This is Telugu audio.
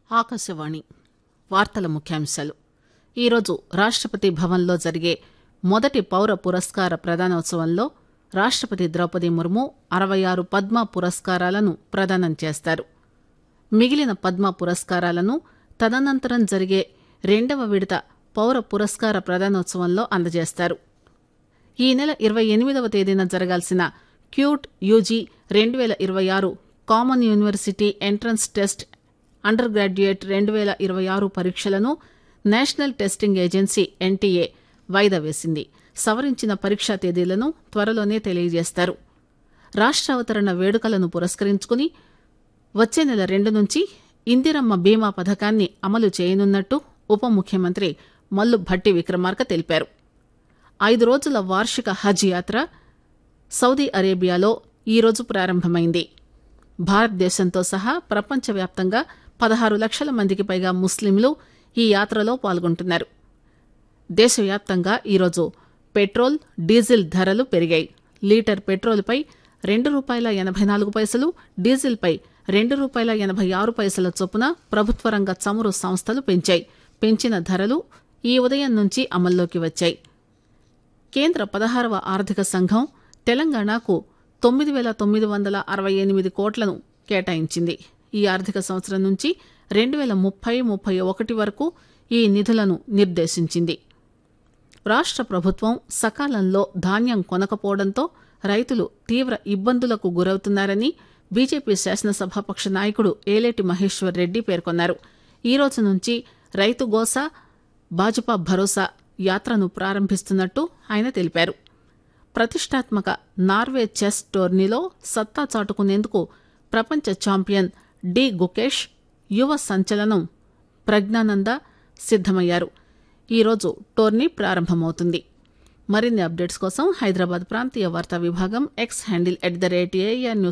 ఆకాశవాణి వార్తల ముఖ్యాంశాలు ఈరోజు రాష్టపతి భవన్లో జరిగే మొదటి పౌర పురస్కార ప్రదానోత్సవంలో రాష్టపతి ద్రౌపది ముర్ము అరవై ఆరు పద్మ పురస్కారాలను ప్రదానం చేస్తారు మిగిలిన పద్మ పురస్కారాలను తదనంతరం జరిగే రెండవ విడత పౌర పురస్కార ప్రదానోత్సవంలో అందజేస్తారు ఈ నెల ఇరవై ఎనిమిదవ తేదీన జరగాల్సిన క్యూట్ యూజీ రెండు వేల ఇరవై ఆరు common university entrance test under graduate రెండు వేల ఇరవై ఆరు పరీక్షలను నేషనల్ టెస్టింగ్ ఏజెన్సీ ఎన్టీఏ వాయిదా వేసింది సవరించిన పరీక్షా తేదీలను త్వరలోనే తెలియజేస్తారు రాష్ట్రావతరణ వేడుకలను పురస్కరించుకుని వచ్చే నెల రెండు నుంచి ఇందిరమ్మ బీమా పథకాన్ని అమలు చేయనున్నట్టు ఉప ముఖ్యమంత్రి మల్లు భట్టి విక్రమార్క తెలిపారు ఐదు రోజుల వార్షిక హజ్ యాత్ర సౌదీ అరేబియాలో ఈరోజు ప్రారంభమైంది భారతదేశంతో సహా ప్రపంచవ్యాప్తంగా పదహారు లక్షల మందికి పైగా ముస్లింలు ఈ యాత్రలో పాల్గొంటున్నారు దేశవ్యాప్తంగా ఈరోజు పెట్రోల్ డీజిల్ ధరలు పెరిగాయి లీటర్ పెట్రోల్పై రెండు రూపాయల ఎనభై నాలుగు పైసలు డీజిల్పై రెండు రూపాయల ఎనభై ఆరు పైసల చొప్పున ప్రభుత్వ రంగ చమురు సంస్థలు పెంచాయి పెంచిన ధరలు ఈ ఉదయం నుంచి అమల్లోకి వచ్చాయి కేంద్ర పదహారవ ఆర్థిక సంఘం తెలంగాణకు తొమ్మిది వేల తొమ్మిది వందల అరవై ఎనిమిది కోట్లను కేటాయించింది ఈ ఆర్థిక సంవత్సరం నుంచి రెండు వేల ముప్పై ముప్పై ఒకటి వరకు ఈ నిధులను నిర్దేశించింది రాష్ట్ర ప్రభుత్వం సకాలంలో ధాన్యం కొనకపోవడంతో రైతులు తీవ్ర ఇబ్బందులకు గురవుతున్నారని బీజేపీ శాసనసభాపక్ష నాయకుడు ఏలేటి మహేశ్వర్ రెడ్డి పేర్కొన్నారు ఈ రోజు నుంచి రైతు గోసా భాజపా భరోసా యాత్రను ప్రారంభిస్తున్నట్టు ఆయన తెలిపారు ప్రతిష్టాత్మక నార్వే చెస్ టోర్నీలో సత్తా చాటుకునేందుకు ప్రపంచ ఛాంపియన్ డి గుకేష్ యువ సంచలనం ప్రజ్ఞానంద సిద్దమయ్యారు ఈరోజు టోర్నీ ప్రారంభమవుతుంది మరిన్ని అప్డేట్స్ కోసం హైదరాబాద్ ప్రాంతీయ వార్తా విభాగం X handle at the rate AIR news